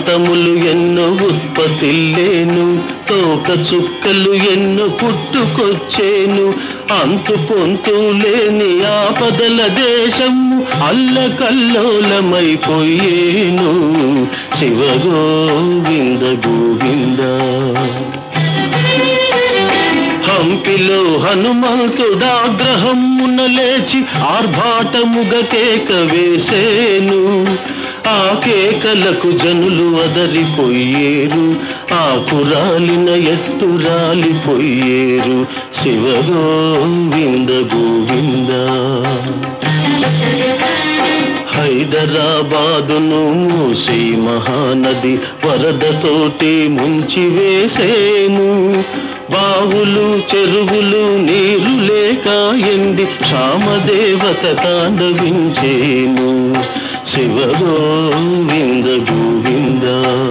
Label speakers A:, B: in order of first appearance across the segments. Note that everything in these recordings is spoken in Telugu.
A: ప్రాంతములు ఎన్నో ఉత్పత్తిల్లేను తోక చుక్కలు ఎన్నో పుట్టుకొచ్చేను అంతు పొంతు లేని ఆపదల దేశము అల్లకల్లోలమైపోయేను శివ గోవింద గోవింద హంపిలో హనుమంతుడాగ్రహమున లేచి ఆర్భాటముగ కేక వేసేను ఆ కేకలకు జనులు అదరిపోయేరు ఆ కురాలిన ఎట్టు రాలిపోయేరు శివ గోవింద గోవింద హైదరాబాదును మూసి మహానది వరదతోటి ముంచి వేసేను బావులు చెరువులు నీరు లేక ఎండి క్షామదేవత తాండవించేను శివ గోవింద గోవింద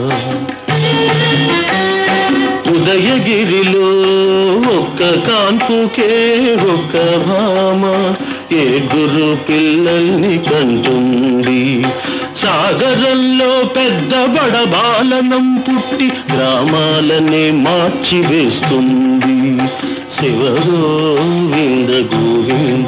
A: ఉదయగిరిలో ఒక్క కాన్పుకే ఒక్క భామ ఏ గురు పిల్లల్ని కంటుంది సాగరంలో పెద్ద బడబాలనం పుట్టి గ్రామాలనే మార్చి వేస్తుంది శివ గోవింద గోవింద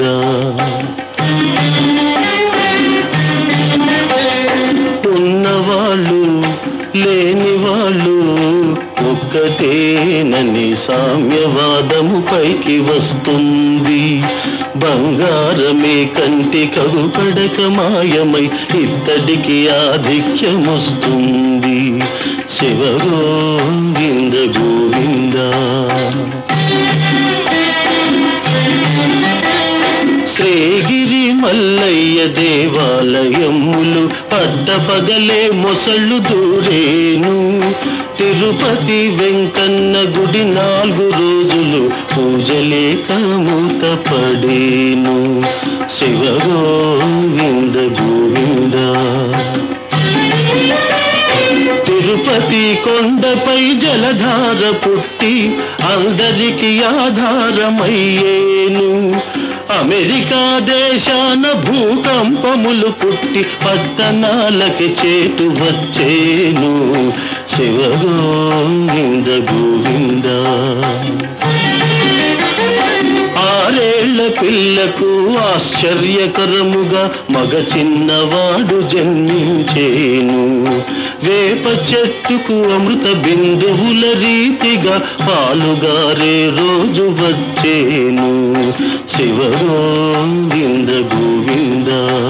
A: ఉన్నవాళ్ళు లేని వాళ్ళు ఒక్కటేనని సామ్యవాదము పైకి వస్తుంది బంగారమే కంటి కగుపడక మాయమై ఇత్తడికి ఆధిక్యం వస్తుంది శివ గోవింద గోవింద శ్రీగిరి మల్లయ్య దేవాలయములు పట్టపగలే మొసళ్ళు దూరేను తిరుపతి వెంకన్న గుడి నాలుగు రోజులు పూజలేక మూత పడేను శివ గోవింద గోవింద తిరుపతి కొండపై జలధార పుట్టి అందరికి ఆధారమయ్యేను అమెరికా దేశాన భూకంపములు పుట్టి పట్టణాలకి చేటు వచ్చేను శివ గోవింద గోవింద ఆరేళ్ల పిల్లకు ఆశ్చర్యకరముగా మగ చిన్నవాడు జన్మించేను వేప చెట్టుకు అమృత బిందువుల రీతిగా పాలుగారే రోజు వచ్చేను శివ గోవింద గోవింద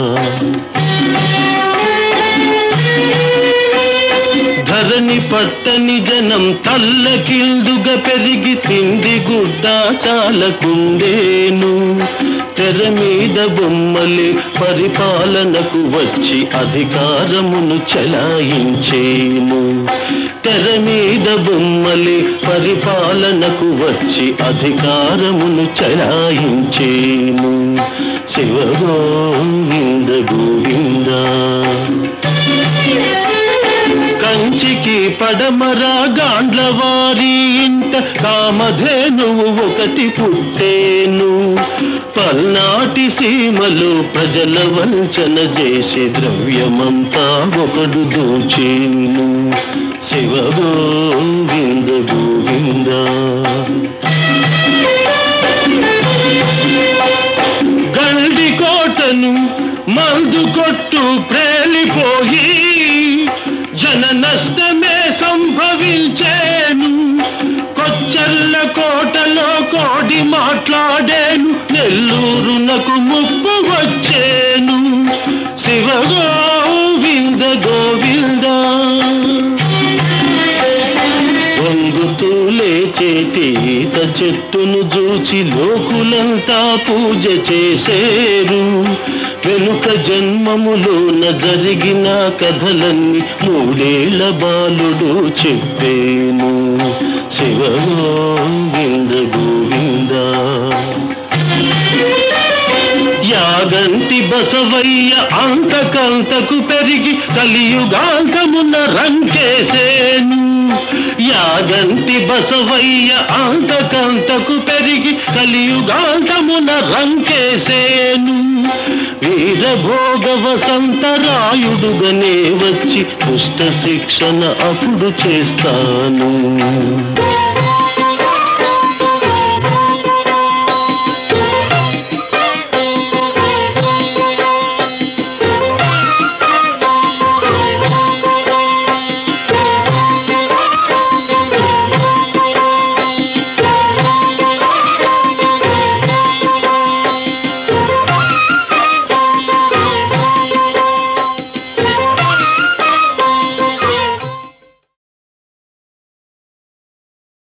A: ధరణి పట్టని జనం తల్లకిల్దుగా పెరిగి తిండి గుడ్డ చాలకుండేను తెర మీద బొమ్మలే పరిపాలనకు వచ్చి అధికారమును చలాయించేను తెర మీద బొమ్మలే పరిపాలనకు వచ్చి అధికారమును చలాయించేను శివ గోవింద గోవింద కంచికి పడమర గాండ్లవారి ఇంట కామధేనువు ఒకటి పుట్టేను పల్నాటి సీమలో ప్రజల వంచన చేసి ద్రవ్యమంతా ఒకడు దోచేను శివ గోవింద గోవింద గండి కోటను మందు కొట్టు ప్రేలిపోయి జన నష్టమే సంభవించేను కొచ్చర్ల కోటలో కోడి మాట్లాడేను నెల్లూరునకు ముప్పు వచ్చేను శివ గోవింద గోవింద వంగుతూ లేచేటి ఈత చెట్టును చూచి లోకులంతా పూజ చేసేరు వెనుక జన్మములోన జరిగిన కథలన్నీ మూడేళ్ల బాలుడు చెప్పేను శివ గోవింద గోవింద యా యాగంటి బసవయ్య అంతకంతకు పెరిగి కలియుగాంతమున రంకేసేను యాగంటి బసవయ్య అంతకంతకు పెరిగి కలియుగాంతమున రంకేసేను వీరభోగ వసంతరాయుడుగనే వచ్చి దుష్ట శిక్షణ అప్పుడు చేస్తాను